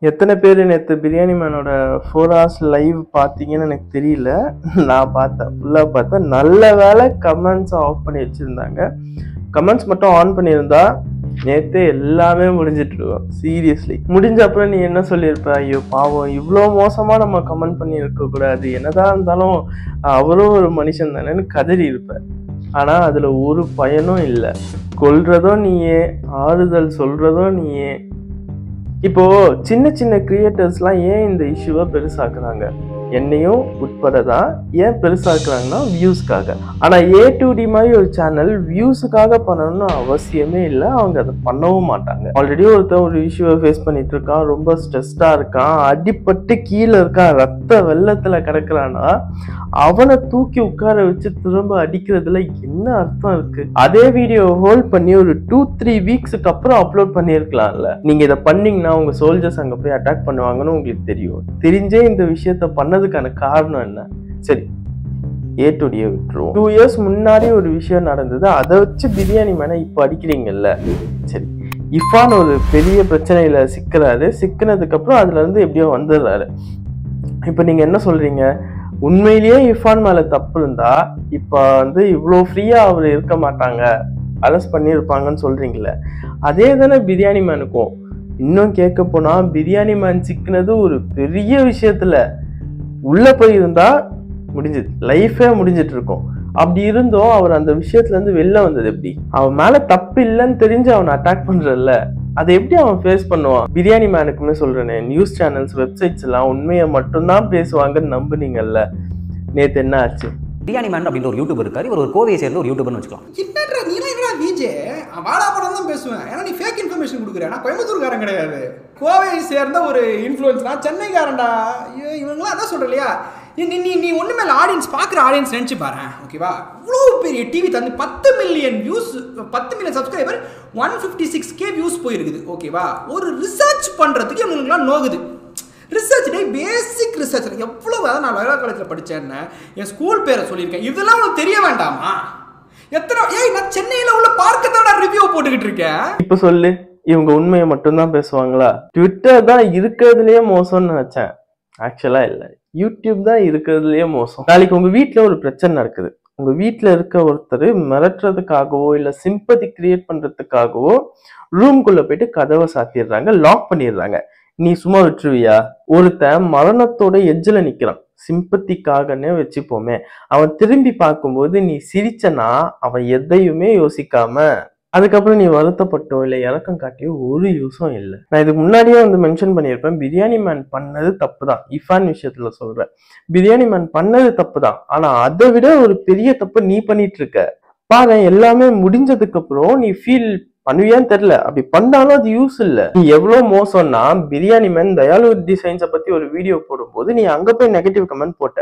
எத்தனை பேர் நேற்று பிரியாணி மேனோட ஃபோர் ஹவர்ஸ் லைவ் பார்த்தீங்கன்னு எனக்கு தெரியல நான் பார்த்தேன் ஃபுல்லாக பார்த்தேன் நல்ல வேலை கமெண்ட்ஸ் ஆஃப் பண்ணி வச்சுருந்தாங்க கமெண்ட்ஸ் மட்டும் ஆன் பண்ணியிருந்தா நேற்று எல்லாமே முடிஞ்சிட்டு இருக்கும் சீரியஸ்லி முடிஞ்ச அப்புறம் நீ என்ன சொல்லியிருப்ப ஐயோ பாவம் இவ்வளோ மோசமாக நம்ம கமெண்ட் பண்ணி இருக்கக்கூடாது என்னதான் இருந்தாலும் அவரும் ஒரு மனுஷன் தானேன்னு கதறி இருப்ப ஆனால் அதில் ஒரு பயனும் இல்லை கொல்றதும் நீயே ஆறுதல் சொல்றதும் நீயே இப்போ சின்ன சின்ன கிரியேட்டர்ஸ்லாம் ஏன் இந்த இஷ்யூவை பெருசாக்குறாங்க என்னையும் உட்பட தான் ஏன் பெருசாக்குறாங்கன்னா வியூஸ்க்காக ஆனா ஏ டு டி மாதிரி ஒரு சேனல் வியூஸுக்காக பண்ணணும்னு அவசியமே இல்லை அவங்க அதை பண்ணவும் மாட்டாங்க ஆல்ரெடி ஒருத்தன் ஒரு இஷ்யூவை ஃபேஸ் பண்ணிட்டு இருக்கான் ரொம்ப ஸ்ட்ரெஸ்டா இருக்கான் அடிபட்டு கீழே இருக்கான் ரத்த வெள்ளத்துல கிடக்குறான்னா அவனை தூக்கி உட்கார வச்சு திரும்ப அடிக்கிறதுல என்ன அர்த்தம் இருக்கு அதே வீடியோ ஹோல்ட் பண்ணி ஒரு டூ த்ரீ வீக்ஸுக்கு அப்புறம் அப்லோட் பண்ணியிருக்கலாம்ல நீங்க இதை பண்ணீங்கன்னா உங்க சோல்ஜர்ஸ் அங்க போய் அட்டாக் பண்ணுவாங்கன்னு உங்களுக்கு தெரியும் தெரிஞ்சே இந்த விஷயத்த பண்ணதுக்கான காரணம் என்ன சரி ஏ டு டியை விட்டுருவோம் டூ இயர்ஸ் முன்னாடி ஒரு விஷயம் நடந்தது அதை வச்சு பிரியாணி மேலே இப்போ அடிக்கிறீங்கல்ல சரி இஃபான் ஒரு பெரிய பிரச்சனையில சிக்கிறாரு சிக்கினதுக்கு அப்புறம் அதுல இருந்து எப்படியோ வந்துடுறாரு இப்போ நீங்க என்ன சொல்றீங்க உண்மையிலேயே இஃபான் மேல தப்பு இருந்தா இப்ப வந்து இவ்வளோ ஃப்ரீயா அவர் இருக்க மாட்டாங்க அரெஸ்ட் பண்ணியிருப்பாங்கன்னு சொல்றீங்களே அதே தானே பிரியாணி மேனுக்கும் இன்னும் கேட்க போனா பிரியாணி மேன் சிக்கினது ஒரு பெரிய விஷயத்துல உள்ள போயிருந்தா முடிஞ்சது லைஃபே முடிஞ்சிட்டு இருக்கும் அப்படி இருந்தும் அவர் அந்த விஷயத்துல இருந்து வெளில வந்தது எப்படி அவன் மேல தப்பு இல்லைன்னு தெரிஞ்சு அவனை அட்டாக் பண்றல்ல அதை எப்படி அவன் ஃபேஸ் பண்ணுவான் பிரியாணி மேனுக்குமே சொல்றேனே நியூஸ் சேனல்ஸ் வெப்சைட்ஸ் எல்லாம் உண்மையை மட்டும்தான் பேசுவாங்கன்னு நம்புனீங்கல்ல நேத்து என்ன ஆச்சு பிரியாணி மேன் அப்படின்ற ஒரு யூடியூபர் இருக்காரு இவர் ஒரு கோவையை சேர்ந்த ஒரு யூடியூபர்னு வச்சுக்கலாம் என்னடா நீலாம் என்னடா விஜே வாடா படம் தான் பேசுவேன் ஏன்னா நீ ஃபேக் இன்ஃபர்மேஷன் கொடுக்குற நான் கோயம்புத்தூர்காரன் கிடையாது கோவையை சேர்ந்த ஒரு இன்ஃப்ளூயன்ஸ் நான் சென்னைக்காரன்டா ஐயோ இவங்களாம் அதான் சொல்ற இல்லையா நீ நீ நீ ஒன்றுமே இல்லை ஆடியன்ஸ் பார்க்குற ஆடியன்ஸ் நினச்சி பாரு ஓகேவா இவ்வளோ பெரிய டிவி தந்து பத்து மில்லியன் வியூஸ் பத்து million subscriber one fifty six K views போயிருக்குது ஓகேவா ஒரு ரிசர்ச் பண்ணுறதுக்கு இவங்களுக்குலாம் நோகுது ரிசர்ச் டே பேசிக் ரிசர்ச் எவ்வளவு அதான் நான் லயோலா காலேஜில் படித்தேன்னு என் ஸ்கூல் பேரை சொல்லியிருக்கேன் இதெல்லாம் உனக்கு தெரிய வேண்டாமா எத்தனை ஏய் நான் சென்னையில் உள்ள பார்க்க தான் ரிவ்யூ போட்டுக்கிட்டு இருக்கேன் இப்ப சொல்லு இவங்க உண்மையை மட்டும்தான் பேசுவாங்களா ட்விட்டர் தான் இருக்கிறதுலயே மோசம்னு நினைச்சேன் ஆக்சுவலா இல்ல யூடியூப் தான் இருக்கிறதுலயே மோசம் நாளைக்கு உங்க வீட்ல ஒரு பிரச்சனை நடக்குது உங்க வீட்ல இருக்க ஒருத்தர் மிரட்டுறதுக்காகவோ இல்ல சிம்பதி கிரியேட் பண்றதுக்காகவோ ரூம்குள்ள போயிட்டு கதவை சாத்திடுறாங்க லாக் பண்ணிடுறாங்க நீ சும்மா விட்டுருவியா ஒருத்தன் மரணத்தோட எஜ்ஜில் நிக்கிறான் சிம்பத்திக்காகனே வச்சுப்போமே அவன் திரும்பி பார்க்கும்போது நீ சிரிச்சனா அவன் எதையுமே யோசிக்காம அதுக்கப்புறம் நீ வருத்தப்பட்டோ இல்லை இறக்கம் காட்டியோ ஒரு யூஸும் இல்லை நான் இதுக்கு முன்னாடியே வந்து மென்ஷன் பண்ணியிருப்பேன் பிரியாணி மேன் பண்ணது தப்பு தான் இஃபான் விஷயத்துல சொல்றேன் பிரியாணி மேன் பண்ணது தப்பு தான் ஆனா அதை விட ஒரு பெரிய தப்பு நீ பண்ணிட்டு இருக்க பாரு எல்லாமே முடிஞ்சதுக்கு அப்புறம் நீ ஃபீல் பண்ணுவியான்னு தெரியல அப்படி பண்ணாலும் அது யூஸ் இல்ல நீ எவ்வளவு மோசம்னா பிரியாணி மேன் தயாலு டிசைன்ஸை பத்தி ஒரு வீடியோ போடும்போது நீ அங்க போய் நெகட்டிவ் கமெண்ட் போட்ட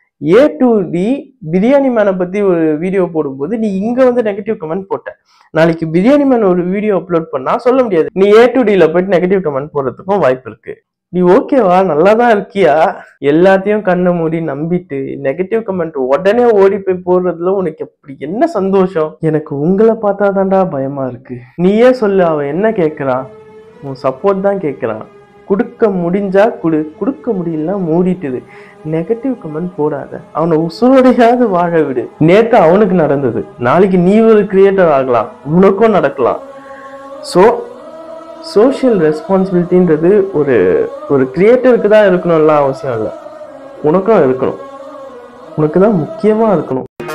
ஏ டு டி பிரியாணி மேனை பத்தி ஒரு வீடியோ போடும்போது நீ இங்க வந்து நெகட்டிவ் கமெண்ட் போட்ட நாளைக்கு பிரியாணி மேன் ஒரு வீடியோ அப்லோட் பண்ணா சொல்ல முடியாது நீ ஏ டு டில போயிட்டு நெகட்டிவ் கமெண்ட் போடுறதுக்கும் வாய்ப்பு இருக்கு நீ ஓகேவா நல்லா தான் இருக்கியா எல்லாத்தையும் கண்ணை மூடி நம்பிட்டு நெகட்டிவ் கமெண்ட் உடனே ஓடி போய் போடுறதுல உனக்கு எப்படி என்ன சந்தோஷம் எனக்கு உங்களை பார்த்தா தான்டா பயமா இருக்கு நீயே சொல்லு அவன் என்ன கேட்கறான் உன் சப்போர்ட் தான் கேட்கறான் கொடுக்க முடிஞ்சா குடு கொடுக்க முடியலனா மூடிட்டுது நெகட்டிவ் கமெண்ட் போடாத அவனை உசுரோடையாவது வாழ விடு நேத்து அவனுக்கு நடந்தது நாளைக்கு நீ ஒரு கிரியேட்டர் ஆகலாம் உனக்கும் நடக்கலாம் ஸோ சோஷியல் ரெஸ்பான்சிபிலிட்டின்றது ஒரு ஒரு கிரியேட்டருக்கு தான் இருக்கணும்லாம் அவசியம் இல்லை உனக்கும் இருக்கணும் உனக்கு தான் முக்கியமாக இருக்கணும்